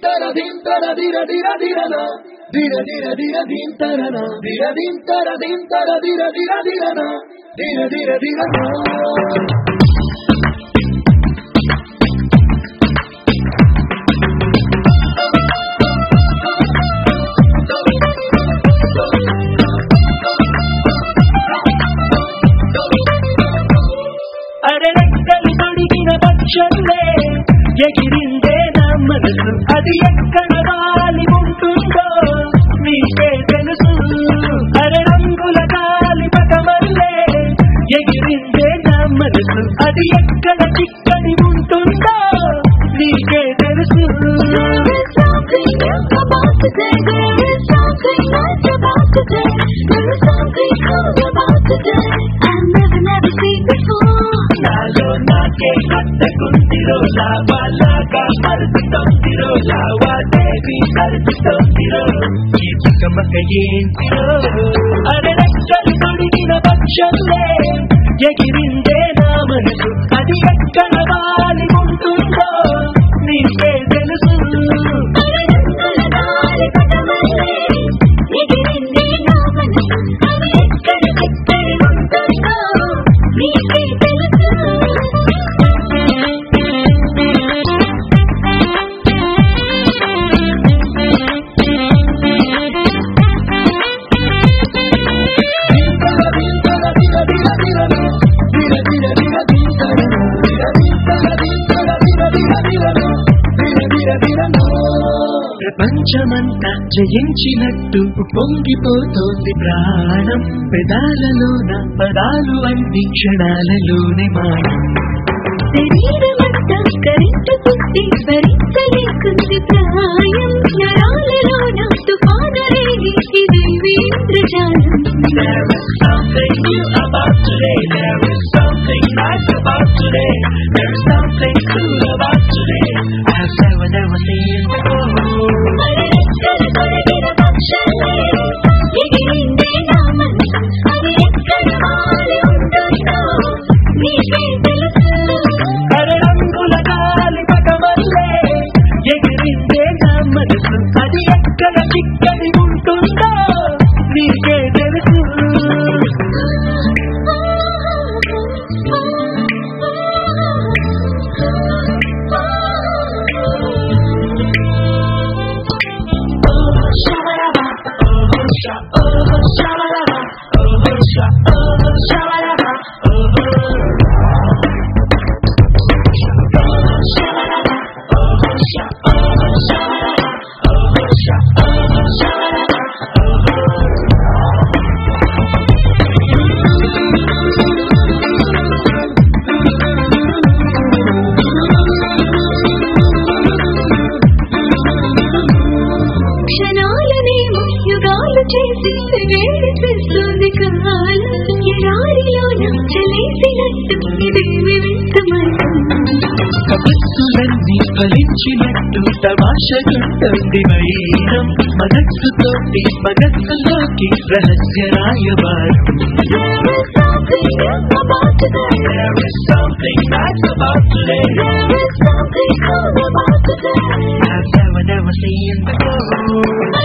దింతర దింతర దిర దిర దిరన దిర దిర దిర దింతరన దిర దింతర దింతర దిర దిర దిరన దిర దిర దిరన అరెక్కలు తొడిగిన పక్షులే ఎగిరిందే నా మనసు అది ఎక్కడ వాలి ఉంటుందో మీకే తెలుసు అరె రంగుల గాలి పటమల్లే ఎగిరిందే నా మనసు అది ఎక్కడ చిక్కడి ఉంటుందో మీకే తెలుసు నాలో నాకే కట్టకుందిరో లావాలాగా మరుపుతోందిరో లావాదేవి కలుపుతోందిరో ఈ పికమక ఏంటిరో అరే రెక్కలు తొడిగిన పక్షులే ఎగిరిందే నా మనసు అది ఎక్కడ వాలి ఉంటుందో నీకే తెలుసు దింతర దింతర దిర దిర దిరన దిర దిర దిర దింతరన దిర దింతర దింతర దిర దిర దిరన దిర దిర దిరన ప్రపంచమంతా జయించినట్టు పొంగిపోతోంది ప్రాణం పెదాలలోన పదాలు అన్ని క్షణాలలోనే మాయం శరీరమంతా కరెంటు పుట్టి భరించలేకుంది ప్రాయం నరాలలోన తుఫాను రేగి ఇది ఇంద్రజాలం There is something new about today. There is something nice about today. There is something cool about today. I have never, never seen before. రెక్కలు తొడిగిన పక్షులే ఎగిరిందే నా మనసు అది ఎక్కడ వాలి ఉంటుందో నీకే తెలుసు అరే రంగుల గాలి పటమల్లే ఎగిరిందే నా మనసు అది ఎక్కడ చిక్కడి ఉంటుందో నీకే తెలుసు క్షణాలనేమో యుగాలు చేసి వేడి చేస్తుంది కాలం ఎడారిలో చలేసినట్టు ఇదేమి వింతమైనం కబుత్తులన్నీ ఫలించినట్టు తమాషగుంటుంది వైరం మనస్సుతోటి మనస్సులోకి రహస్య రాయవారు There is something about There is something nice today. about today. There is something cool about today. I've never, never seen before.